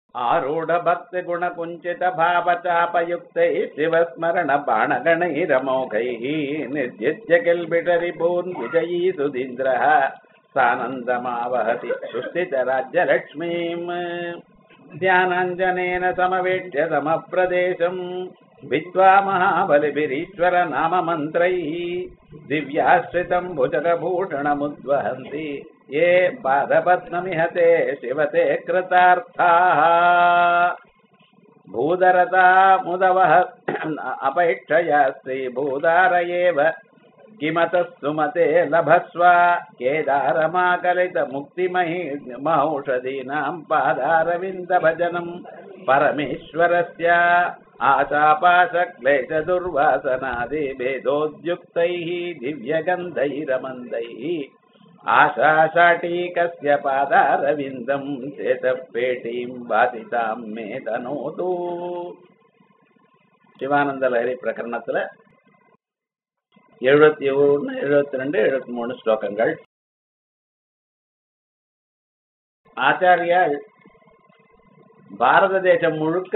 ఆరూఢ భక్తి గుణ కుంచిత భావచాపయుక్తై శివస్మరణ బాణగణైరమోఘై నిర్జిత్య కిల్బిటరి పూర్న్ విజయీ సుధీంద్ర సానందమావహతి సుస్థిత రాజ్యలక్ష్మీం ధ్యానాంజనేన సమవేక్ష్య సమప్రదేశం విద్వా మహాబలిభిరీశ్వర నామ మంత్రై దివ్యాశ్రితం భుజగభూషణముద్వహంతి ఏ పాదపద్మమిహ తే శివతే కృతార్థాः భూధరతా ముదవः అపేక్షయా శ్రీభూదార ఏవ किमतः सुमते लभस्व केदारमाकलित मुक्तिमहि महौषधीनाम् पादारविन्दभजनम् परमेश्वरस्य आशापाशक्लेशदुर्वासनादिभेदोद्युक्तैः दिव्यगन्धैरमन्दैः आशाशाटीकस्य पादारविन्दम् चेतपेटीम् वासिताम् मे तनोतु சிவானந்தலஹரி பிரகரணத்துல எழுபத்தி ஒன்று எழுபத்தி ரெண்டு எழுபத்தி மூணு ஸ்லோகங்கள் ஆச்சாரியால் பாரத தேசம் முழுக்க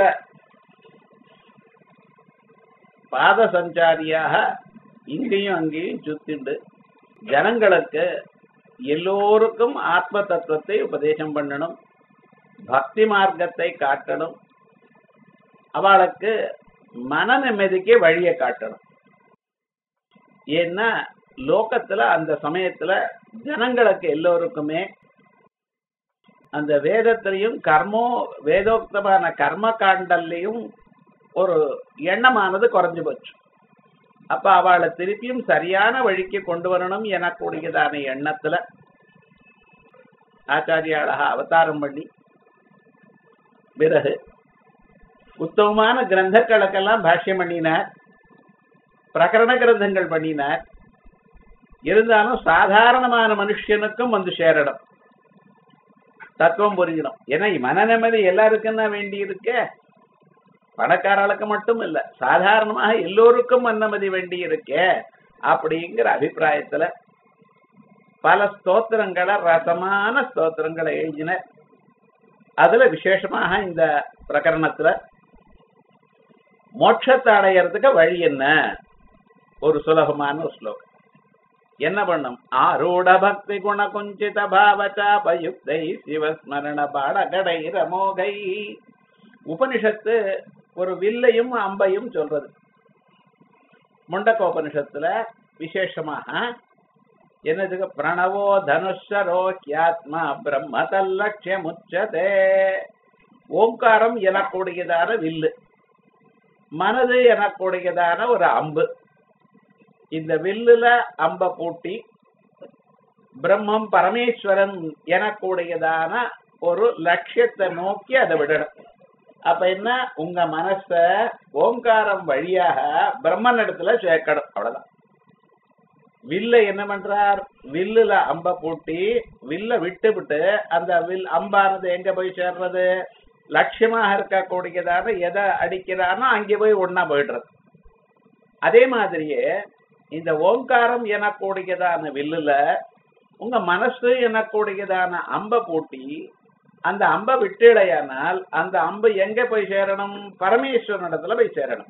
பாத சஞ்சாரியாக இங்கேயும் அங்கேயும் சுத்திண்டு ஜனங்களுக்கு எல்லோருக்கும் ஆத்ம தத்துவத்தை உபதேசம் பண்ணணும் பக்தி மார்க்கத்தை காட்டணும் அவளுக்கு மன நிம்மதிக்கு வழியை காட்டணும் ஏன்னா லோகத்துல அந்த சமயத்துல ஜனங்களுக்கு எல்லோருக்குமே அந்த வேதத்திலையும் கர்மோ வேதோக்தமான கர்ம காண்டல்லையும் ஒரு எண்ணமானது குறைஞ்சு போச்சு அப்ப அவளை திருப்பியும் சரியான வழிக்கு கொண்டு வரணும் எனக்கூடியதான எண்ணத்துல ஆச்சாரியாளக அவதாரம் பண்ணி பிறகு உத்தமமான கிரந்தங்களுக்கெல்லாம் பாஷ்யம் பண்ணினார் பிரகரண கிரந்தங்கள் பண்ணினார் இருந்தாலும் சாதாரணமான மனுஷனுக்கும் வந்து சேரணும் தத்துவம் புரியணும் ஏன்னா மன நிம்மதி எல்லாருக்கும் தான் வேண்டி இருக்க பணக்காரர்களுக்கு மட்டும் இல்ல சாதாரணமாக எல்லோருக்கும் மன்னமதி வேண்டி இருக்கே அப்படிங்கிற அபிப்பிராயத்துல பல ஸ்தோத்திரங்களை ரசமான ஸ்தோத்திரங்களை எழுதின அதுல விசேஷமாக இந்த பிரகரணத்துல மோட்சத்தை அடையறதுக்கு வழி என்ன ஒரு சுலபமான ஒரு ஸ்லோகம் என்ன பண்ணும் ஆரூட பக்தி குண குஞ்சித பாவச்சாபயுக்தை சிவஸ்மரண பாடகடை ரமோகை உபனிஷத்து ஒரு வில்லையும் அம்பையும் சொல்றது முண்டக்கோபனிஷத்துல விசேஷமாக என்னதுக்கு பிரணவோ தனுஷரோ கியாத்மா பிரம்ம தல்லட்சியம் உச்சதே ஓங்காரம் எனக்கூடியதான வில்லு மனது எனக்கூடியதான ஒரு அம்பு இந்த வில்லுல அம்ப பூட்டி பிரம்மம் பரமேஸ்வரன் எனக்கூடியதான ஒரு லட்சியத்தை நோக்கி அதை விடணும் அப்ப என்ன உங்க மனச ஓங்காரம் வழியாக பிரம்மன் இடத்துல சேர்க்கணும் அவ்வளவுதான் வில்ல என்ன பண்றார் வில்லுல அம்ப பூட்டி வில்ல விட்டு விட்டு அந்த வில் அம்பானது எங்க போய் சேர்றது லட்சியமாக இருக்கக்கூடியதான எதை அடிக்கிறானோ அங்கே போய் ஒன்னா போயிடுறது அதே மாதிரியே இந்த ஓங்காரம் எனக்கூடியதான வில்லுல உங்க மனசு எனக்கூடியதான அம்ப பூட்டி அந்த அம்ப விட்டுடையானால் அந்த அம்பு எங்க போய் சேரணும் பரமேஸ்வரனிடத்துல போய் சேரணும்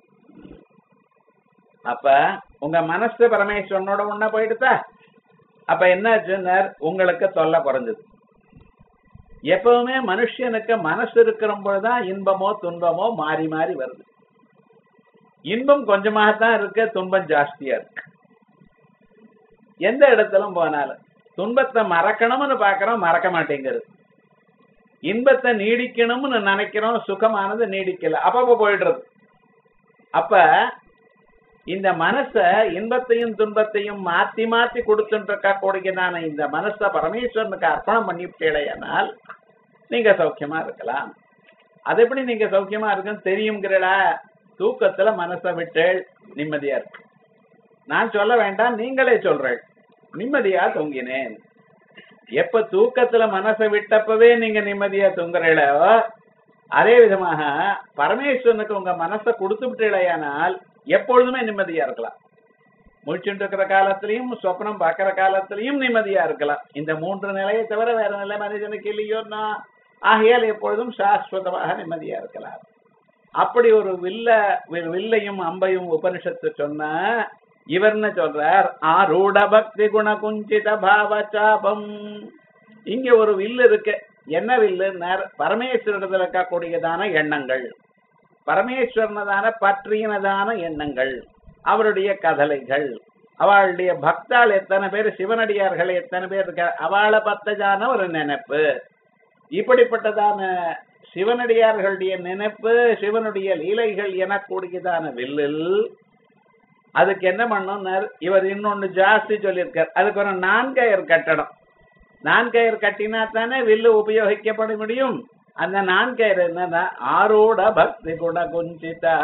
அப்ப உங்க மனசு பரமேஸ்வரனோட ஒண்ணா போயிடுதா அப்ப என்னாச்சுன்னார் உங்களுக்கு தொல்லை குறைஞ்சது எப்பவுமே மனுஷனுக்கு மனசு இருக்கிற பொழுதுதான் இன்பமோ துன்பமோ மாறி மாறி வருது இன்பம் கொஞ்சமாகத்தான் இருக்கு துன்பம் ஜாஸ்தியா இருக்கு எந்த இடத்திலும் போனாலும் துன்பத்தை மறக்கணும்னு பாக்குறோம் மறக்க மாட்டேங்கிறது இன்பத்தை நீடிக்கணும்னு நினைக்கிறோம் சுகமானது நீடிக்கல அப்பப்ப போயிடுறது அப்ப இந்த மனச இன்பத்தையும் துன்பத்தையும் மாத்தி மாத்தி கொடுத்துட்டு இருக்க கூடியதான இந்த மனச பரமேஸ்வரனுக்கு அர்ப்பணம் பண்ணிவிட்டேனால் நீங்க சௌக்கியமா இருக்கலாம் அது எப்படி நீங்க சௌக்கியமா இருக்குன்னு தெரியுங்கிறடா தூக்கத்துல மனசை விட்டு நிம்மதியா இருக்கு நான் சொல்ல வேண்டாம் நீங்களே சொல்றேன் நிம்மதியா தூங்கினேன் எப்ப தூக்கத்துல மனசை விட்டப்பவே நீங்க நிம்மதியா தூங்குறீங்களோ அதே விதமாக பரமேஸ்வரனுக்கு உங்க மனசை கொடுத்து விட்டீழையானால் எப்பொழுதுமே நிம்மதியா இருக்கலாம் முழிச்சுட்டு இருக்கிற காலத்திலையும் சொப்னம் பார்க்கிற காலத்திலையும் நிம்மதியா இருக்கலாம் இந்த மூன்று நிலையை தவிர வேற நிலை மனிதனுக்கு இல்லையோன்னா ஆகையால் எப்பொழுதும் சாஸ்வதமாக நிம்மதியா இருக்கலாம் அப்படி ஒரு வில்ல வி- வில்லையும் அம்பையும் உபனிஷத்து சொன்ன இவர்னு சொல்றார் ஆரூட பக்தி குண குஞ்சித பாவ சாபம் இங்க ஒரு வில்லு இருக்கு என்ன வில்லு பரமேஸ்வரத்தில் இருக்கக்கூடியதான எண்ணங்கள் பரமேஸ்வரனதான பற்றினதான எண்ணங்கள் அவருடைய கதலைகள் அவளுடைய பக்தாள் எத்தனை பேர் சிவனடியார்கள் எத்தனை பேர் இருக்க அவளை பத்ததான ஒரு நினைப்பு இப்படிப்பட்டதான சிவனடியார்களுடைய நினைப்பு சிவனுடைய லீலைகள் எனக்கூடியதான வில்லில் அதுக்கு என்ன பண்ணணும்னார் இவர் இன்னொன்னு ஜாஸ்தி சொல்லியிருக்கார் அதுக்கு ஒரு நான்கயர் கட்டடம் நான்கயர் கட்டினா தானே வில்லு உபயோகிக்கப்பட முடியும் அந்த நான்கயர் என்னன்னா ஆரோட பக்தி குண குஞ்சிதா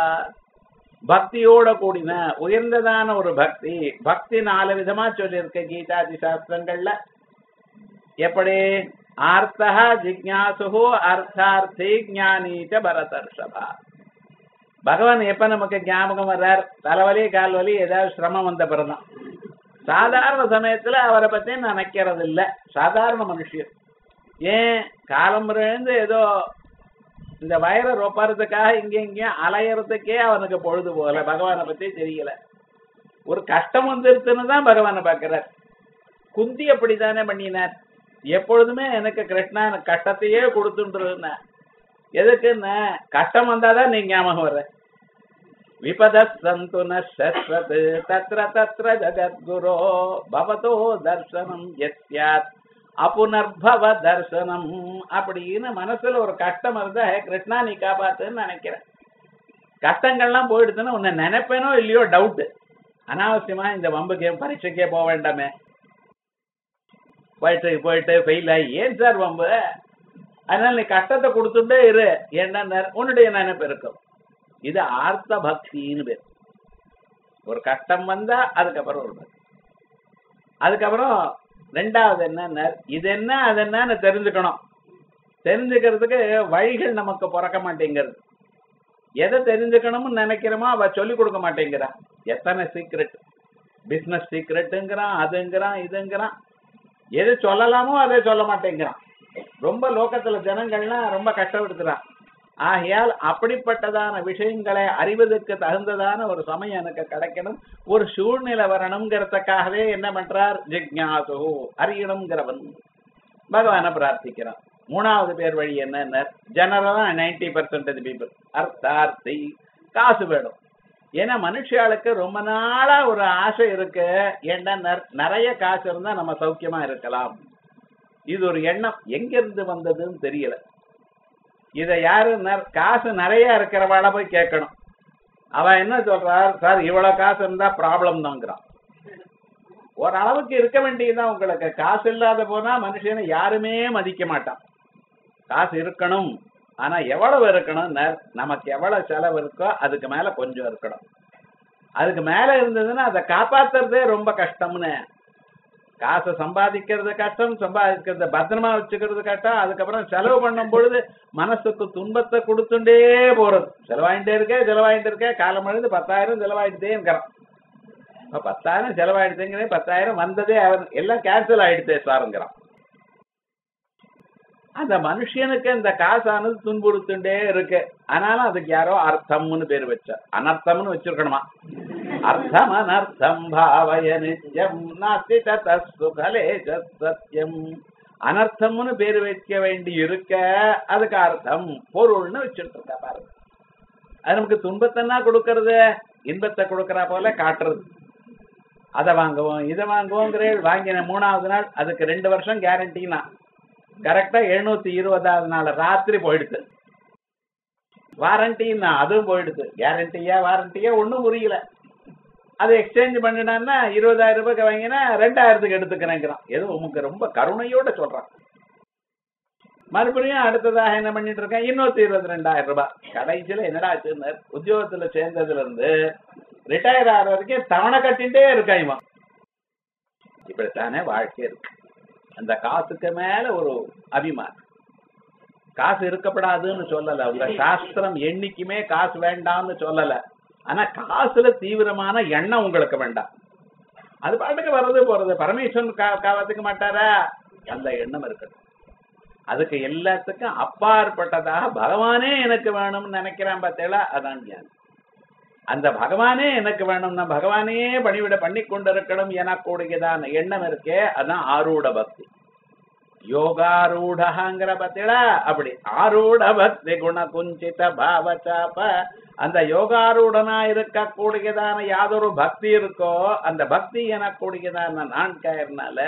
பக்தியோட கூடின உயர்ந்ததான ஒரு பக்தி பக்தி நாலு விதமா சொல்லியிருக்க கீதாதி சாஸ்திரங்கள்ல எப்படி ஆர்த்தா ஜிக்ஞாசு அர்த்தார்த்தி ஞானீச்ச பரதர்ஷபா பகவான் எப்ப நமக்கு ஞாபகம் வர்றார் தலைவலி கால்வலி ஏதாவது சிரமம் வந்த பிறதான் சாதாரண சமயத்துல அவரை பத்தி நினைக்கிறது இல்ல சாதாரண மனுஷன் ஏன் காலம் இருந்து ஏதோ இந்த வயரை ரொப்பறதுக்காக இங்க இங்கேயும் அலையறதுக்கே அவனுக்கு பொழுது போகல பகவானை பத்தி தெரியல ஒரு கஷ்டம் வந்துருச்சுன்னு தான் பகவானை பார்க்கிறார் குந்தி அப்படித்தானே பண்ணினார் எப்பொழுதுமே எனக்கு கிருஷ்ணா எனக்கு கஷ்டத்தையே கொடுத்துட்டு எதுக்குன்னு கஷ்டம் வந்தாதான் நீங்க ஞாபகம் வர்ற விபத சந்து நஸ்வத் தத்ர தத்ர ஜகத்குரோ பவதோ தர்சனம் எத்யாத் அப்புனர்பவ தர்சனம் அப்படின்னு மனசுல ஒரு கஷ்டம் இருந்தா "ஹே, கிருஷ்ணா நீ காப்பாத்துன்னு நினைக்கிறேன் கஷ்டங்கள்லாம் போயிடுச்சுன்னா உன்னை நினைப்பேனோ இல்லையோ டவுட் அனாவசியமா இந்த வம்புக்கே பரீட்சைக்கே போக வேண்டாமே போயிட்டு போயிட்டு ஃபெயில் ஆகி ஏன் சார் வம்பு அதனால நீ கஷ்டத்தை கொடுத்துட்டே இரு என்ன உன்னுடைய நினைப்பு இருக்கும் இது ஆர்த்த பக்தின்னு பேர் ஒரு கஷ்டம் வந்தா அதுக்கப்புறம் ஒரு பக்தி அதுக்கப்புறம் ரெண்டாவது என்னன்னா இது என்ன அது என்னன்னு தெரிஞ்சுக்கணும் தெரிஞ்சுக்கிறதுக்கு வழிகள் நமக்கு பிறக்க மாட்டேங்கிறது எதை தெரிஞ்சுக்கணும்னு நினைக்கிறோமோ அவ சொல்லி கொடுக்க மாட்டேங்கிறா எத்தனை சீக்ரெட் பிசினஸ் சீக்ரெட்டுங்கிறான் அதுங்கிறான் இதுங்கிறான் எது சொல்லலாமோ அதை சொல்ல மாட்டேங்கிறான் ரொம்ப லோகத்துல ஜனங்கள்லாம் ரொம்ப கஷ்டப்படுத்துறான் ஆகையால் அப்படிப்பட்டதான விஷயங்களை அறிவதற்கு தகுந்ததான ஒரு சமயம் எனக்கு கிடைக்கணும் ஒரு சூழ்நிலை வரணுங்கிறதுக்காகவே என்ன பண்றார் ஜிக்ஞாசு அறியணுங்கிறவன் பகவானை பிரார்த்திக்கிறான் மூணாவது பேர் வழி என்ன ஜெனரலா நைன்டி பர்சன்டேஜ் பீப்புள் அர்த்தார்த்தி காசு வேணும் ஏன்னா மனுஷாளுக்கு ரொம்ப நாளா ஒரு ஆசை இருக்கு ஏன்னா நெற- நிறைய காசு இருந்தா நம்ம சௌக்கியமா இருக்கலாம் இது ஒரு எண்ணம் எங்க இருந்து வந்ததுன்னு தெரியல இத யாரு நெற- காசு நிறைய இருக்கிறவாள போய் கேட்கணும் அவ என்ன சொல்றார் சார் இவ்வளவு காசு இருந்தா ப்ராப்ளம் தாங்கிறான் ஓரளவுக்கு இருக்க வேண்டியதுதான் உங்களுக்கு காசு இல்லாத போனா மனுஷனை யாருமே மதிக்க மாட்டான் காசு இருக்கணும் ஆனா எவ்வளவு இருக்கணும் நமக்கு எவ்வளவு செலவு இருக்கோ அதுக்கு மேல கொஞ்சம் இருக்கணும் அதுக்கு மேல இருந்ததுன்னா அதை காப்பாத்துறதே ரொம்ப கஷ்டம்னு காசை சம்பாதிக்கிறது கஷ்டம் சம்பாதிக்கிறது பத்திரமா வச்சுக்கிறது கஷ்டம் அதுக்கப்புறம் செலவு பண்ணும் பொழுது மனசுக்கு துன்பத்தை கொடுத்துட்டே போறது செலவாயிட்டே இருக்கே செலவாயிட்டு இருக்கே காலம் அழுது பத்தாயிரம் செலவாயிட்டே இருக்கிறான் இப்ப பத்தாயிரம் செலவாயிடுச்சுங்கிறே பத்தாயிரம் வந்ததே அவன் எல்லாம் கேன்சல் ஆயிடுச்சே சாருங்கிறான் அந்த மனுஷனுக்கு இந்த காசானது துன்புறுத்துட்டே இருக்கு ஆனாலும் அதுக்கு யாரோ அர்த்தம்னு பேர் வச்ச அனர்த்தம்னு வச்சிருக்கணுமா அர்த்தம் அனர்த்தம் பாவய நித்யம் நாஸ்தி தத்து கலே சத்தியம் அனர்த்தம்னு பேர் வைக்க வேண்டி இருக்க அதுக்கு அர்த்தம் பொருள்னு வச்சுட்டு இருக்கா பாருங்க அது நமக்கு துன்பத்தைன்னா கொடுக்கறது இன்பத்தை கொடுக்கறா போல காட்டுறது அதை வாங்குவோம் இதை வாங்குவோங்கிற வாங்கின மூணாவது நாள் அதுக்கு ரெண்டு வருஷம் கேரண்டினா கரெக்டா எழுநூத்தி இருபதாவது நாள் ராத்திரி போயிடுது வாரண்டின்னா அதுவும் போயிடுது கேரண்டியா வாரண்டியா ஒண்ணும் புரியல அதை எக்ஸ்சேஞ்ச் பண்ணினான்னா இருபதாயிரம் ரூபாய்க்கு வாங்கினா ரெண்டாயிரத்துக்கு எடுத்துக்கிறேங்கிறான் ஏதோ உமக்கு ரொம்ப கருணையோட சொல்றான் மறுபடியும் அடுத்ததாக என்ன பண்ணிட்டு இருக்கேன் இன்னொருத்தி இருபத்தி ரெண்டாயிரம் ரூபாய் கடைசியில என்னடா ஆச்சுன்னு உத்தியோகத்துல சேர்ந்ததுல இருந்து ரிட்டையர் ஆகிற வரைக்கும் தவணை கட்டிகிட்டே இருக்கான் இவன் இப்படித்தானே வாழ்க்கை இருக்கு அந்த காசுக்கு மேல ஒரு அபிமானம் காசு இருக்கப்படாதுன்னு சொல்லல உங்க சாஸ்திரம் என்னைக்குமே காசு வேண்டாம்னு சொல்லல ஆனா காசுல தீவிரமான எண்ணம் உங்களுக்கு வேண்டாம் அது பாட்டுக்கு வர்றது போறது பரமேஸ்வரன் கா- காப்பாத்துக்க மாட்டாரா அந்த எண்ணம் இருக்கட்டும் அதுக்கு எல்லாத்துக்கும் அப்பாற்பட்டதாக பகவானே எனக்கு வேணும்னு நினைக்கிறான் பார்த்தேளா அதான் ஞானம் அந்த பகவானே எனக்கு வேணும்னா பகவானையே பணிவிட பண்ணி கொண்டிருக்கணும் எனக்கூடியதான எண்ணம் இருக்கே அதான் ஆரூட பக்தி யோகாரூடங்கிற பத்திலா அப்படி ஆரூட பக்தி குண குஞ்சித பாவச்சாப்ப அந்த யோகாரூடனா இருக்கக்கூடியதான யாதொரு பக்தி இருக்கோ அந்த பக்தி எனக்கூடியதான நான்காயிரனால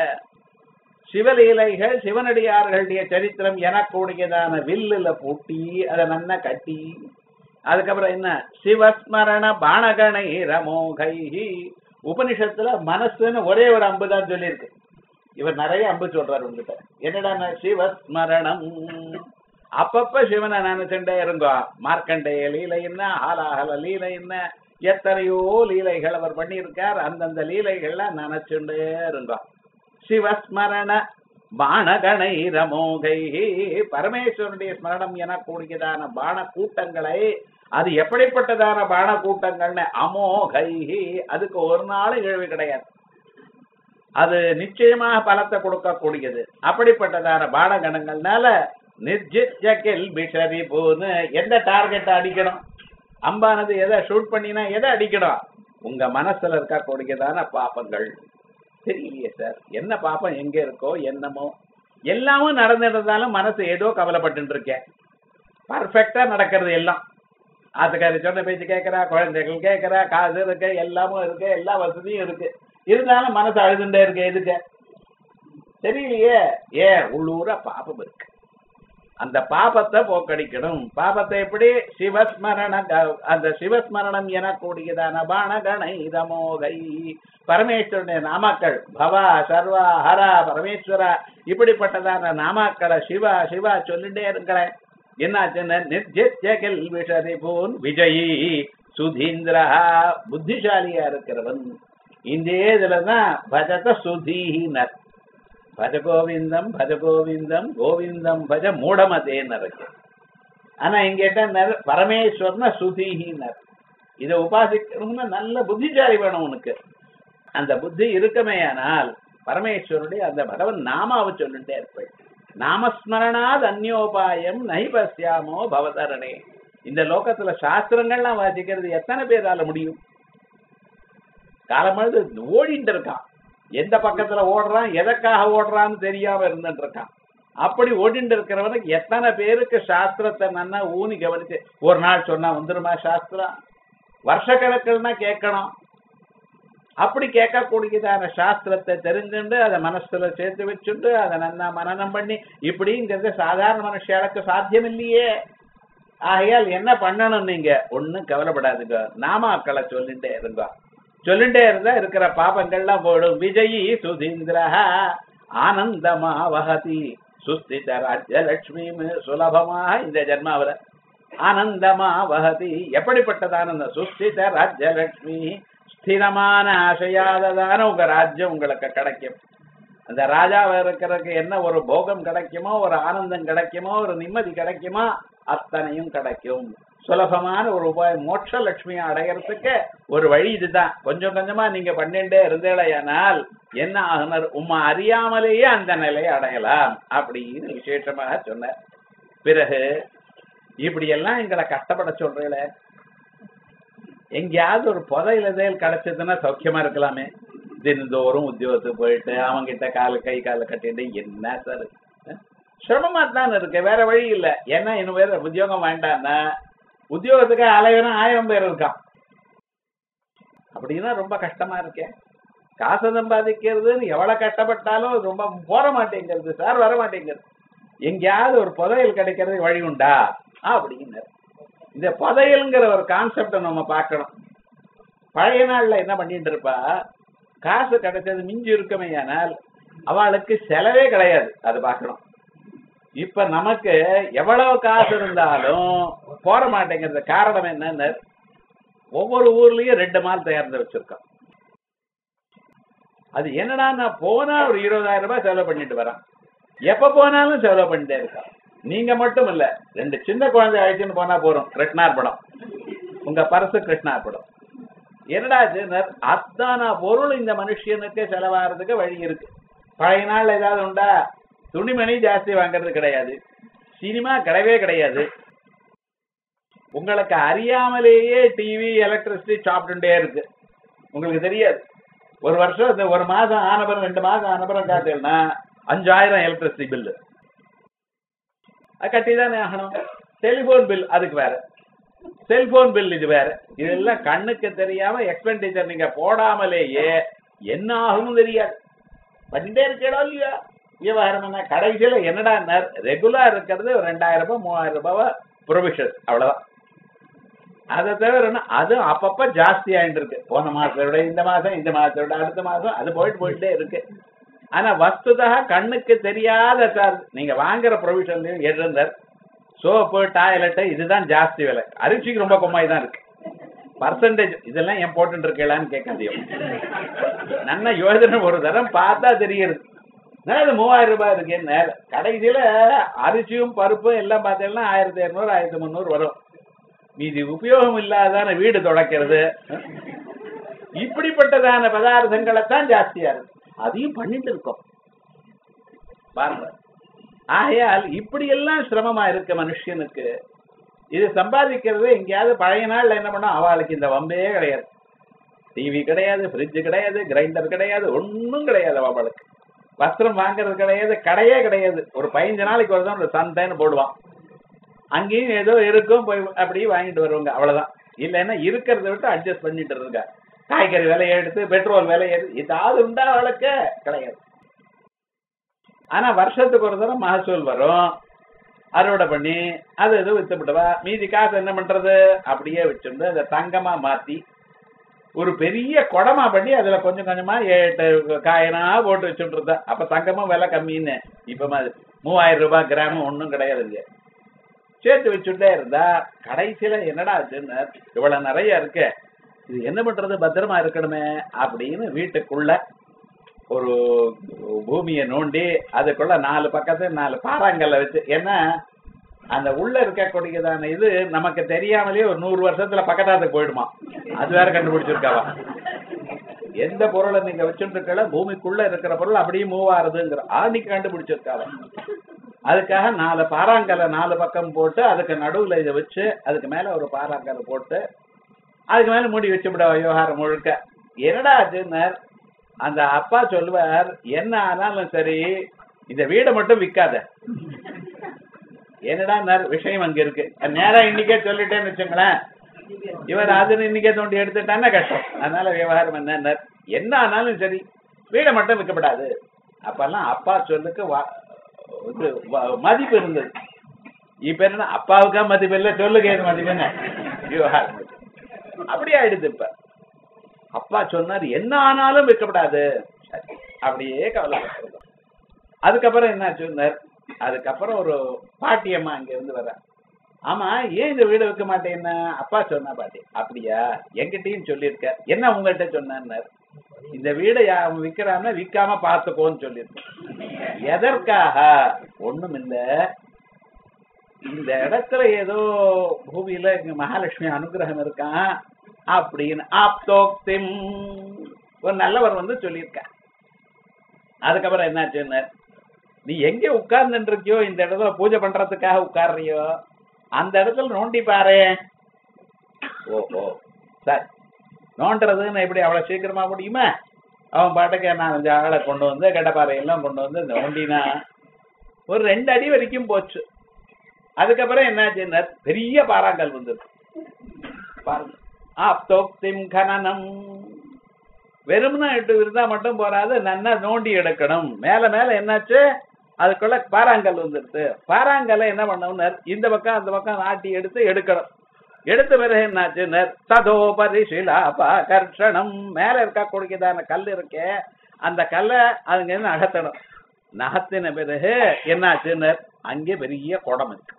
சிவலீலைகள் சிவனடியார்களுடைய சரித்திரம் எனக்கூடியதான வில்லுல பூட்டி அதை நன்னா கட்டி அதுக்கப்புறம் என்ன சிவஸ்மரண பாணகணை ரமோகை உபனிஷத்துல மனசுன்னு ஒரே ஒரு அம்பு தான் சொல்லியிருக்கு இவர் நிறைய அம்பு சொல்றாரு உங்ககிட்ட என்னடா சிவஸ்மரணம் அப்பப்ப சிவனை நினைச்சுட்டே இருங்கோ மார்க்கண்டேய லீலை என்ன ஆலாஹல லீலை என்ன எத்தனையோ லீலைகள் அவர் பண்ணியிருக்கார் அந்தந்த லீலைகள்ல நினைச்சுட்டே இருங்கோ சிவஸ்மரண பாணகணை ரமோகை பரமேஸ்வரனுடைய ஸ்மரணம் எனக்கூடியதான பான கூட்டங்களை அது எப்படிப்பட்டதான பான கூட்டங்கள்னு அமோகை அதுக்கு ஒரு நாள் இழவு கிடையாது அது நிச்சயமாக பலத்தை கொடுக்கக்கூடியது அப்படிப்பட்டதான பானகணங்கள்னால நிர்ஜித்ய கெல்பி ஷரிபூன்னு எந்த டார்கெட் அடிக்கணும் அம்பானது எதை ஷூட் பண்ணினா எதை அடிக்கணும் உங்க மனசுல இருக்கக்கூடியதான பாப்பங்கள் தெரியலையே சார் என்ன பாப்பம் எங்க இருக்கோ என்னமோ எல்லாமும் நடந்துருந்தாலும் மனசு ஏதோ கவலைப்பட்டு இருக்கேன் பர்ஃபெக்டா நடக்கிறது எல்லாம் ஆத்துக்காரி சொன்ன பேச்சு கேட்கறா குழந்தைகள் கேட்கறா காசு இருக்கு எல்லாமும் இருக்கு எல்லா வசதியும் இருக்கு இருந்தாலும் மனசு அழுதுண்டே இருக்கு எதுக்கு தெரியலையே ஏன் உள்ளூர பாபம் இருக்கு அந்த பாபத்தை போக்கடிக்கணும் பாபத்தை எப்படி சிவஸ்மரண க- அந்த சிவஸ்மரணம் எனக்கூடியதான பாணகணை தமோகை பரமேஸ்வரனுடைய நாமாக்கள் பவா சர்வா ஹரா பரமேஸ்வரா இப்படிப்பட்டதான நாமாக்களை சிவா சிவா சொல்லிட்டே இருக்கிறேன் என்னாச்சுன்னு நிர்ஜித்ய கெல்விஷரி பூன் விஜயி சுதீந்திரா புத்திசாலியா இருக்கிறவன் இந்த இதுலதான் பஜத சுதீனர் பஜ கோவிந்தம் பஜ கோவிந்தம் கோவிந்தம் பஜ மூடமதேன்னு இருக்கு ஆனா இங்க என்ன பரமேஸ்வரன சுதீனர் இதை உபாசிக்கணும்னா நல்ல புத்திசாலி வேணும் உனக்கு அந்த புத்தி இருக்குமேயானால் பரமேஸ்வருடைய அந்த பகவன் நாமாவை சொல்லிட்டே இருப்பேன் நாமஸ்மரணாத் அந்யோபாயம் நைபஸ்யாமோ பவதரணே இந்த லோகத்துல சாஸ்திரங்கள்லாம் வாசிக்கிறது எத்தனை பேரால முடியும் காலமழுது ஓடிட்டு இருக்கான் எந்த பக்கத்துல ஓடுறான் எதற்காக ஓடுறான்னு தெரியாம இருந்துட்டு இருக்கான் அப்படி ஓடிட்டு இருக்கிறவனுக்கு எத்தனை பேருக்கு சாஸ்திரத்தை நன்னா ஊனி கவனிச்சு ஒரு நாள் சொன்னா வந்துருமா சாஸ்திரம் வருஷக்கணக்கில்னா கேட்கணும் அப்படி கேட்கக்கூடியதான சாஸ்திரத்தை தெரிஞ்சுண்டு அதை மனசுல சேர்த்து வச்சுண்டு அதை நன்னா மனனம் பண்ணி இப்படிங்கிறது சாதாரண மனுஷாளுக்கு சாத்தியம் இல்லையே ஆகையால் என்ன பண்ணணும் நீங்க ஒண்ணும் கவலைப்படாதுங்க நாமாக்களை சொல்லிட்டே இருங்க சொல்லிட்டே இருந்தா இருக்கிற பாபங்கள்லாம் போயிடும் விஜயி சுதீந்திரா ஆனந்தமா வகதி சுஸ்தித ராஜ்யலட்சுமி சுலபமாக இந்த ஜென்மாவில ஆனந்தமா வகதி எப்படிப்பட்டதான அந்த சுஸ்தித ராஜ்யலட்சுமி ஸ்திரமான ஆசையாததான உங்க ராஜ்யம் உங்களுக்கு கிடைக்கும் அந்த ராஜாவை இருக்கிறதுக்கு என்ன ஒரு போகம் கிடைக்குமோ ஒரு ஆனந்தம் கிடைக்குமோ ஒரு நிம்மதி கிடைக்குமோ அத்தனையும் கிடைக்கும் சுலபமான ஒரு உபாயம் மோட்ச லட்சுமியை அடையறதுக்கு ஒரு வழி இதுதான் கொஞ்சம் கொஞ்சமா நீங்க பண்ணிட்டே இருந்தேலையானால் என்ன ஆகுனர் உம்மா அறியாமலேயே அந்த நிலையை அடையலாம் அப்படின்னு விசேஷமாக சொன்னார் பிறகு இப்படி எல்லாம் எங்களை கஷ்டப்பட சொல்றீங்கள எங்கேயாவது ஒரு புதையில தேல் கிடைச்சதுன்னா சௌக்கியமா இருக்கலாமே தினந்தோறும் உத்தியோகத்துக்கு போயிட்டு அவங்கிட்ட காலு கை காலை கட்டிட்டு என்ன சார் சிரமமா தான் இருக்கு வேற வழி இல்ல ஏன்னா இன்னும் வேற உத்தியோகம் வேண்டாம்னா உத்தியோகத்துக்கு அலைவனும் ஆயிரம் பேர் இருக்கான் அப்படின்னா ரொம்ப கஷ்டமா இருக்கேன் காசை சம்பாதிக்கிறதுன்னு எவ்வளவு கஷ்டப்பட்டாலும் ரொம்ப போற மாட்டேங்கிறது சார் வர மாட்டேங்கிறது எங்கேயாவது ஒரு புதையல் கிடைக்கிறதுக்கு வழி உண்டா அப்படின்னாரு இந்த புதையல்ங்கிற ஒரு கான்செப்டை நம்ம பார்க்கணும் பழைய நாள்ல என்ன பண்ணிட்டு இருப்பா காசு கிடைச்சது மிஞ்சி இருக்குமே ஆனால் அவளுக்கு செலவே கிடையாது அது பார்க்கணும் இப்ப நமக்கு எவ்வளவு காசு இருந்தாலும் போற மாட்டேங்கிறது காரணம் என்னன்னு ஒவ்வொரு ஊர்லயும் ரெண்டு மால் தயார்ந்து வச்சிருக்கோம் அது என்னடா நான் போனா ஒரு இருபதாயிரம் ரூபாய் செலவு பண்ணிட்டு வரேன் எப்ப போனாலும் செலவு பண்ணிட்டே இருக்கான் நீங்க மட்டும் இல்ல ரெண்டு சின்ன குழந்தை அழைச்சுன்னு போனா போறோம் கிருஷ்ணார் படம் உங்க பரசு கிருஷ்ணார் படம் என்னடா ஆச்சுன்னார், அத்தனை பொருள் இந்த மனுஷனுக்கு செலவாகிறதுக்கு வழி இருக்கு பழைய நாள் ஏதாவது உண்டா துணிமணி ஜாஸ்தி வாங்குறது கிடையாது சினிமா கிடையவே கிடையாது உங்களுக்கு அறியாமலேயே டிவி எலக்ட்ரிசிட்டி சாப்பிட்டுட்டே இருக்கு உங்களுக்கு தெரியாது ஒரு வருஷம் இந்த ஒரு மாசம் ஆனபுரம் ரெண்டு மாசம் ஆனபுரம் காத்தீங்கன்னா அஞ்சாயிரம் எலக்ட்ரிசிட்டி பில்லு அது கட்டி தானே ஆகணும் டெலிபோன் பில் அதுக்கு வேற செல்போன் பில் இது வேற இதெல்லாம் கண்ணுக்கு தெரியாம எக்ஸ்பெண்டிச்சர் நீங்க போடாமலேயே என்ன ஆகும்னு தெரியாது பண்ணிட்டே இருக்கடா இல்லையா விவகாரம் என்ன கடைசியில என்னடா ரெகுலர் இருக்கிறது ஒரு ரெண்டாயிரம் ரூபாய் மூவாயிரம் ரூபாய் ப்ரொவிஷன் அவ்வளவுதான் அதை தவிர என்ன, அது அப்பப்ப ஜாஸ்தி ஆயிட்டு இருக்கு போன மாசத்தை விட இந்த மாசம் இந்த மாசத்தை விட அடுத்த மாசம் அது போயிட்டு போயிட்டே இருக்கு ஆனா வஸ்துதா கண்ணுக்கு தெரியாத சார்ஜ் நீங்க வாங்குற ப்ரொவிஷன்லயும் எழுந்தர் சோப்பு டாய்லெட் இதுதான் ஜாஸ்தி விலை அரிசிக்கு ரொம்ப கம்மாய் தான் இருக்கு பர்சன்டேஜ் இதெல்லாம் ஏன் போட்டு இருக்கலான்னு கேட்காதியோ நல்ல யோசனை ஒரு தரம் பார்த்தா தெரியுது என்ன இது மூவாயிரம் ரூபாய் இருக்கு என்ன கடைசியில அரிசியும் பருப்பும் எல்லாம் பார்த்தீங்கன்னா ஆயிரத்தி இரநூறு ஆயிரத்தி முந்நூறு வரும் மீதி உபயோகம் இல்லாதான வீடு தொடக்கிறது இப்படிப்பட்டதான பதார்த்தங்களை தான் ஜாஸ்தியா இருக்கு அதையும் பண்ணிட்டு இருக்கோம் பாருங்க ஆகையால் இப்படி எல்லாம் சிரமமா இருக்கு மனுஷனுக்கு இது சம்பாதிக்கிறது எங்கேயாவது பழைய நாள்ல என்ன பண்ணா அவளுக்கு இந்த வம்பே கிடையாது டிவி கிடையாது ஃப்ரிட்ஜ் கிடையாது கிரைண்டர் கிடையாது ஒண்ணும் கிடையாது அவளுக்கு வஸ்திரம் வாங்குறது கிடையாது கடையே கிடையாது ஒரு பதினஞ்சு நாளைக்கு ஒரு தான் ஒரு சந்தைன்னு போடுவான் அங்கேயும் ஏதோ இருக்கும் போய் அப்படியே வாங்கிட்டு வருவாங்க அவ்வளவுதான் இல்லைன்னா இருக்கிறத விட்டு அட்ஜஸ்ட் பண்ணிட்டு இருங்க காய்கறி விலையை எடுத்து பெட்ரோல் விலையை எடுத்து ஏதாவது உண்டா அவளுக்கு கிடையாது ஆனா வருஷத்துக்கு ஒரு தடவை மகசூல் வரும் அறுவடை பண்ணி அது இது வித்துவிட்டவா மீதி காசு என்ன பண்றது அப்படியே வச்சிருந்து அதை தங்கமா மாத்தி ஒரு பெரிய குடமா பண்ணி அதுல கொஞ்சம் கொஞ்சமா எட்டு காயினா போட்டு வச்சுட்டு இருந்தா அப்ப தங்கமும் விலை கம்மின்னு இப்ப மாதிரி மூவாயிரம் ரூபாய் கிராம் ஒண்ணும் கிடையாது இல்லையா சேர்த்து வச்சுட்டே இருந்தா கடைசியில என்னடா ஆச்சுன்னு இவ்வளவு நிறைய இருக்கு இது என்ன பண்றது பத்திரமா இருக்கணுமே அப்படின்னு வீட்டுக்குள்ள ஒரு பூமியை நோண்டி அதுக்குள்ள நாலு பக்கத்து நாலு பாறாங்கல்ல வச்சு ஏன்னா அந்த உள்ள இருக்கக்கூடியதான இது நமக்கு தெரியாமலே ஒரு நூறு வருஷத்துல பக்கத்தாத்துக்கு போயிடுமா அது வேற கண்டுபிடிச்சிருக்காவா எந்த பொருளை நீங்க வச்சுருக்கல பூமிக்குள்ள இருக்கிற பொருள் அப்படியே மூவ் ஆறுதுங்கிற ஆணிக்கு கண்டுபிடிச்சிருக்காவா அதுக்காக நாலு பாறாங்கல்ல நாலு பக்கம் போட்டு அதுக்கு நடுவுல இதை வச்சு அதுக்கு மேல ஒரு பாறாங்கல்ல போட்டு அதுக்கு மேல மூடி வச்சு விட விவகாரம் முழுக்க என்னடா ஆச்சுன்னார் அந்த அப்பா சொல்லுவார் என்ன ஆனாலும் சரி இந்த வீடை மட்டும் விற்காத என்னடா விஷயம் அங்க இருக்கு நேரா இன்னைக்கே சொல்லிட்டேன்னு வச்சுங்களேன் இவர் அதுன்னு இன்னைக்கே தோண்டி எடுத்துட்டான்னா கஷ்டம் அதனால விவகாரம் என்ன என்ன ஆனாலும் சரி வீடை மட்டும் விற்கப்படாது அப்பெல்லாம் அப்பா சொல்லுக்கு வா- இது வ- மதிப்பு இருந்தது இப்ப என்ன அப்பாவுக்கா மதிப்பு இல்லை சொல்லுங்க எது மதிப்பு என்ன விவகாரம் இருக்கு. அப்படியே ஆயிடுது இப்ப அப்பா சொன்னார் என்ன ஆனாலும் விற்கப்படாது சரி அப்படியே கவலைப்பட்டிருந்தோம் அதுக்கப்புறம் என்ன சொன்னார் அதுக்கப்புறம் ஒரு பாட்டியம்மா அங்க இருந்து வர ஆமா ஏன் இந்த வீடு விற்க மாட்டேன்னா அப்பா சொன்னா பாட்டி அப்படியா என்கிட்டயும் சொல்லியிருக்க என்ன உங்கள்கிட்ட சொன்னார் இந்த வீடை யா- அவன் விக்கிறான்னா விக்காம பார்த்துக்கோன்னு சொல்லியிருக்கேன் எதற்காக ஒண்ணும் இல்ல இந்த இடத்துல ஏதோ பூமியில இங்க மகாலட்சுமி அனுகிரகம் இருக்கான் அப்படின்னு ஆப்தோக்திம் ஒரு நல்லவர் வந்து சொல்லியிருக்கா அதுக்கப்புறம் என்னாச்சுன்னு நீ எங்க உட்கார்ந்துட்டு இருக்கியோ இந்த இடத்துல பூஜை பண்றதுக்காக உட்கார்றியோ அந்த இடத்துல நோண்டி பாரு ஓஹோ சரி நோண்டுறதுன்னு எப்படி அவ்வளவு சீக்கிரமா முடியுமா அவன் பாட்டுக்கு நான் கொஞ்சம் ஆளை கொண்டு வந்து கெட்டப்பாறை எல்லாம் கொண்டு வந்து நோண்டினா ஒரு ரெண்டு அடி வரைக்கும் போச்சு அதுக்கப்புறம் என்னாச்சுன்னா பெரிய பாறாங்கல் வந்தது பாருங்க ஆப்தோக்திம் கனனம் வெறும்னா எட்டு இருந்தா மட்டும் போறாது நன்னா நோண்டி எடுக்கணும் மேல மேல என்னாச்சு அதுக்குள்ள பாறாங்கல் வந்துருது பாறாங்கல்ல என்ன பண்ணணும்னு இந்த பக்கம் அந்த பக்கம் நாட்டி எடுத்து எடுக்கணும் எடுத்த பிறகு என்னாச்சு ததோபரி சிலாபா கர்ஷணம் மேல இருக்க கொடுக்கதான கல் இருக்கே அந்த கல்லை அதுங்க இருந்து நகர்த்தணும் நகர்த்தின பிறகு என்னாச்சுன்னு அங்கே பெரிய குடம் இருக்கு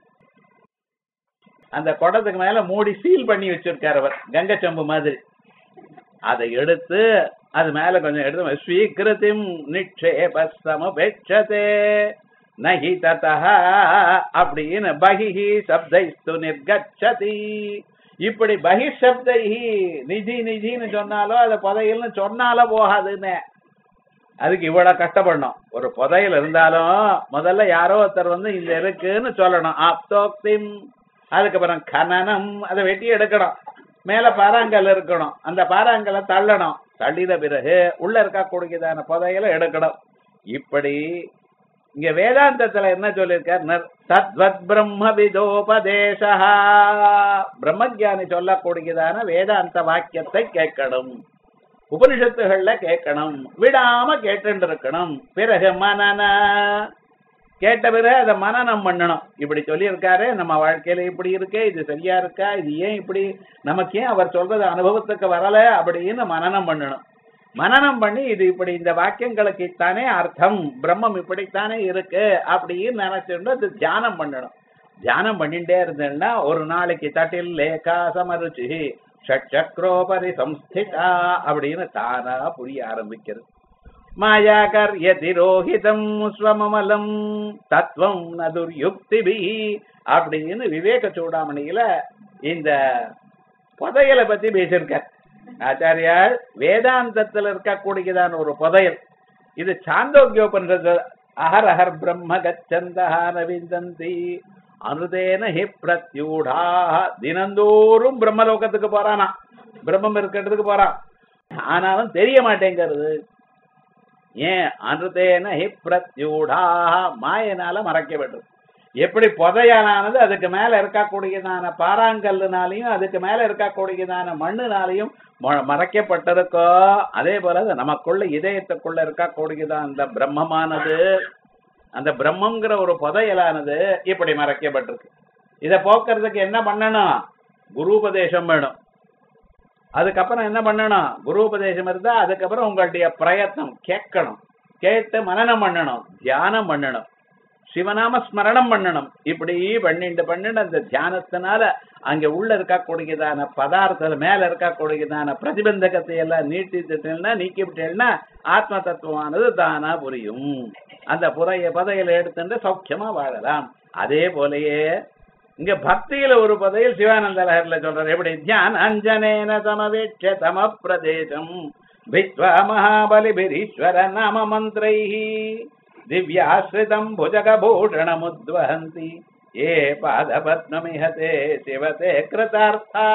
அந்த குடத்துக்கு மேல மூடி சீல் பண்ணி வச்சிருக்காரு அவர் கங்கை சம்பு மாதிரி அதை எடுத்து அது மேல கொஞ்சம் எடுத்து ஸ்வீகிருதிம் நிக்ஷேப சமபேட்சதே நஹி ததா அப்படின்னு பகிஹி சப்தைஸ்து நிர்கச்சதி இப்படி பகி சப்தைஹி நிதி நிதின்னு சொன்னாலோ அது புதையல்னு சொன்னாலோ போகாதுன்னு அதுக்கு இவ்வளவு கஷ்டப்படணும் ஒரு புதையல் இருந்தாலும் முதல்ல யாரோ ஒருத்தர் வந்து இந்த இருக்குன்னு சொல்லணும் ஆப்தோக்திம் அதுக்கப்புறம் கனனம் அதை வெட்டி எடுக்கணும் மேல பாறாங்கல் இருக்கணும் அந்த பாறாங்கல்லை தள்ளணும் தள்ளின பிறகு உள்ள இருக்கக்கூடியதான புதையலை எடுக்கணும் இப்படி இங்க வேதாந்தத்துல என்ன சொல்லியிருக்கார் சத்வத் பிரம்ம விதோபதேசா பிரம்மஜானி சொல்லக்கூடியதான வேதாந்த வாக்கியத்தை கேட்கணும் உபனிஷத்துகள்ல கேட்கணும் விடாம கேட்டு இருக்கணும் பிறகு மனன கேட்ட பிறகு அதை மனனம் பண்ணணும் இப்படி சொல்லியிருக்காரு நம்ம வாழ்க்கையில இப்படி இருக்கே இது சரியா இருக்கா இது ஏன் இப்படி நமக்கு ஏன் அவர் சொல்றது அனுபவத்துக்கு வரல அப்படின்னு மனனம் பண்ணணும் மனனம் பண்ணி இது இப்படி இந்த வாக்கியங்களுக்கு தானே அர்த்தம் பிரம்மம் இப்படித்தானே இருக்கு அப்படின்னு நினைச்சுட்டு அது தியானம் பண்ணணும் தியானம் பண்ணிட்டே இருந்தேன்னா ஒரு நாளைக்கு தட்டில் லேகா சமருச்சி ஷட்சக்ரோபரி சம்ஸ்திதா அப்படின்னு தானா புரிய ஆரம்பிக்கிறது மாயாகர்ய திரோஹிதம் ஸ்வமமலம் தத்துவம் நதுர்யுக்திபி அப்படின்னு விவேக சூடாமணியில இந்த புதையலை பத்தி பேசியிருக்கார் ஆச்சாரியார் வேதாந்தத்தில் இருக்கக்கூடியதான ஒரு புதையல் இது சாந்தோக்கியோபனிஷத்து அஹர் அஹர் பிரம்ம கச்சந்தா நவிந்தந்தி அனுதேன ஹி பிரத்யூடா தினந்தோறும் பிரம்மலோகத்துக்கு போறானா பிரம்மம் இருக்கிறதுக்கு போறான் ஆனாலும் தெரிய மாட்டேங்கிறது ஏன் அனுதேன ஹி பிரத்யூடா மாயனால மறைக்கப்பட்டது எப்படி புதையலானது அதுக்கு மேல இருக்கக்கூடியதான பாறாங்கல்லுனாலையும் அதுக்கு மேல இருக்கக்கூடியதான மண்ணுனாலையும் ம- மறைக்கப்பட்டிருக்கோ அதே போல அது நமக்குள்ள இதயத்துக்குள்ள இருக்கக்கூடியதான் அந்த பிரம்மமானது அந்த பிரம்மங்கிற ஒரு புதையலானது இப்படி மறைக்கப்பட்டிருக்கு இதை போக்குறதுக்கு என்ன பண்ணணும் குருபதேசம் வேணும் அதுக்கப்புறம் என்ன பண்ணணும் குருபதேசம் இருந்தா அதுக்கப்புறம் உங்களுடைய பிரயத்னம் கேட்கணும் கேட்டு மனனம் பண்ணணும் தியானம் பண்ணணும் சிவநாம ஸ்மரணம் பண்ணணும் இப்படி பண்ணிட்டு பண்ணிட்டு அந்த தியானத்தினால அங்க உள்ள இருக்கக்கூடியதான பதார்த்தம் மேல இருக்கக்கூடியதான பிரதிபந்தகத்தை எல்லாம் நீட்டிட்டுட்டேன்னா நீக்கிவிட்டேன்னா ஆத்ம தத்துவமானது தானா புரியும் அந்த புறைய பதையில எடுத்துட்டு சௌக்கியமா வாழலாம் அதே போலயே இங்க பக்தியில ஒரு பதையில் சிவானந்த லஹர்ல சொல்றாரு எப்படி தியான அஞ்சனேன சமவேட்ச தம பிரதேசம் வித்வா மகாபலிபிரீஸ்வர நாம மந்திரைஹி திவ்யாஸ்ரிதம் புஜகபூஷணமுத்வஹந்தி ஏ பாதபத்மமிஹதே சிவதே கிருதார்த்தா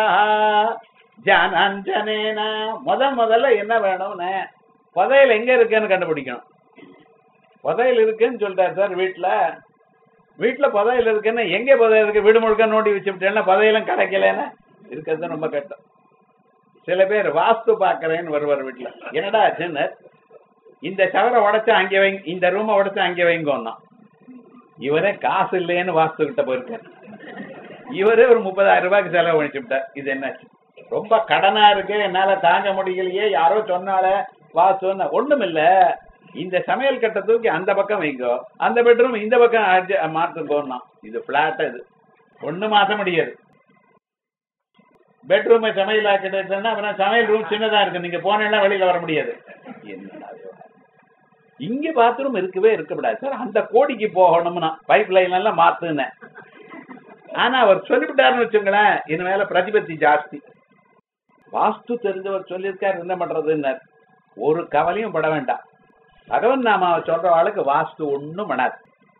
ஜானாஞ்சனேன முத முதல்ல என்ன வேணும்னு புதையல் எங்க இருக்குன்னு கண்டுபிடிக்கணும் புதையல் இருக்குன்னு சொல்றாரு சார் வீட்டுல வீட்டுல புதையல் இருக்குன்னு எங்க புதையல் இருக்கு வீடு முழுக்க நோண்டி வச்சுட்டேன்னா புதையலும் கிடைக்கலன்னா இருக்கிறது ரொம்ப கஷ்டம் சில பேர் வாஸ்து பாக்குறேன்னு வருவார் வீட்டுல என்னடா ஆச்சுன்னு இந்த சவரை உடைச்சா அங்க வைங்க இந்த ரூமை உடைச்சா அங்க வைங்கோன்னா இவரே காசு இல்லைன்னு வாஸ்து கிட்ட போயிருக்காரு இவரே ஒரு முப்பதாயிரம் ரூபாய்க்கு செலவு பண்ணிச்சு விட்டார் இது என்னாச்சு ரொம்ப கடனா இருக்கு என்னால தாங்க முடியலையே யாரோ சொன்னால வாஸ்துன்னு ஒண்ணும் இல்ல இந்த சமையல் கட்டை தூக்கி அந்த பக்கம் வைங்கோ அந்த பெட்ரூம் இந்த பக்கம் adjust- மாத்துங்கோன்னா இது பிளாட் இது ஒண்ணு மாத்த முடியாது பெட்ரூம் சமையல் ஆக்கிட்டுன்னா அப்புறம் சமையல் ரூம் சின்னதா இருக்கு நீங்க போனேன்னா வெளியில வர முடியாது என்னடா இது? இங்க பாத்ரூம் இருக்கவே இருக்கக்கூடாது சார் அந்த கோடிக்கு போகணும்னா பைப் லைன் எல்லாம் மாத்துனேன் ஆனா அவர் சொல்லிவிட்டாருன்னு வச்சுங்களேன் இது மேல பிரதிபத்தி ஜாஸ்தி வாஸ்து தெரிஞ்சவர் சொல்லியிருக்காரு என்ன பண்றதுன்னு ஒரு கவலையும் பட வேண்டாம் பகவன் நாமாவை சொல்றவாளுக்கு வாஸ்து ஒண்ணும் பண்ணாது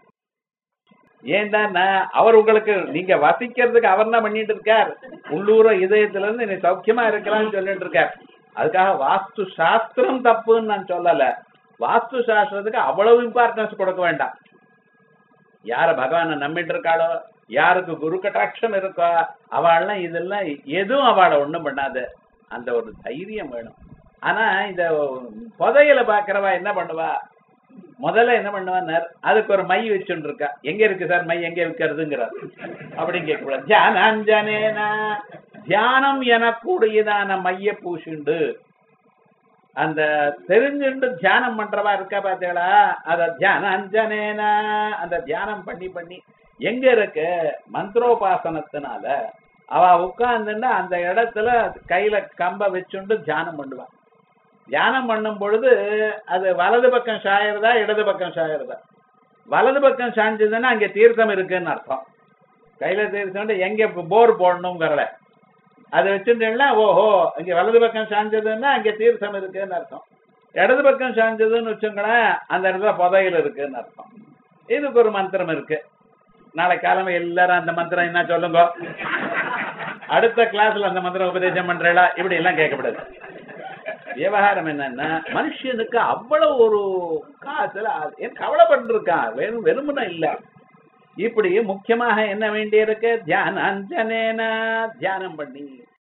ஏன்டா அவர் உங்களுக்கு நீங்க வசிக்கிறதுக்கு அவர் தான் பண்ணிட்டு இருக்கார் உள்ளூர இதயத்துல இருந்து நீ சௌக்கியமா இருக்கலாம்னு சொல்லிட்டு இருக்கார் அதுக்காக வாஸ்து சாஸ்திரம் தப்புன்னு நான் சொல்லல வாஸ்து சாஸ்திரத்துக்கு அவ்வளவு இம்பார்ட்டன்ஸ் கொடுக்க வேண்டாம் யார பகவானை நம்பிட்டு இருக்காளோ யாருக்கு குரு கட்டாட்சம் இருக்கோ அவள்லாம் இதெல்லாம் எதுவும் அவளை ஒண்ணும் பண்ணாது அந்த ஒரு தைரியம் வேணும் ஆனா இந்த புதையல பாக்குறவா என்ன பண்ணுவா முதல்ல என்ன பண்ணுவார் அதுக்கு ஒரு மை வச்சுட்டு இருக்கா எங்க இருக்கு சார் மை எங்க விற்கிறதுங்கிறார் அப்படின்னு கேட்கக்கூடாது தியானாஞ்சனேன தியானம் எனக்கூடியதான மைய பூசுண்டு அந்த தெரிஞ்சுண்டு தியானம் பண்றவா இருக்கா பாத்தீங்களா அத தியான அஞ்சனேன அந்த தியானம் பண்ணி பண்ணி எங்க இருக்கு மந்திரோபாசனத்தினால அவ உட்கார்ந்துன்னா அந்த இடத்துல கையில கம்ப வச்சுண்டு தியானம் பண்ணுவா தியானம் பண்ணும் பொழுது அது வலது பக்கம் சாயறதா இடது பக்கம் சாயறதா வலது பக்கம் சாஞ்சதுன்னா அங்க தீர்த்தம் இருக்குன்னு அர்த்தம் கையில தீர்த்தம் எங்க போர் போடணுங்கிறல அதை வச்சுட்டேன்னா ஓஹோ இங்க வலது பக்கம் சாஞ்சதுன்னா அங்க தீர்த்தம் இருக்குன்னு அர்த்தம் இடது பக்கம் சாஞ்சதுன்னு வச்சுங்களேன் அந்த இடத்துல புதையல் இருக்குன்னு அர்த்தம் இதுக்கு ஒரு மந்திரம் இருக்கு நாளை காலமே எல்லாரும் அந்த மந்திரம் என்ன சொல்லுங்க அடுத்த கிளாஸ்ல அந்த மந்திரம் உபதேசம் பண்றீங்களா இப்படி எல்லாம் கேட்கக்கூடாது விவகாரம் என்னன்னா மனுஷனுக்கு அவ்வளவு ஒரு காசுல அது- ஏன் கவலைப்பட்டிருக்கான் வெறும் வெறுமன இல்ல இப்படி முக்கியமாக என்ன வேண்டியிருக்கு தியானாஞ்சனேன தியானம் பண்ணி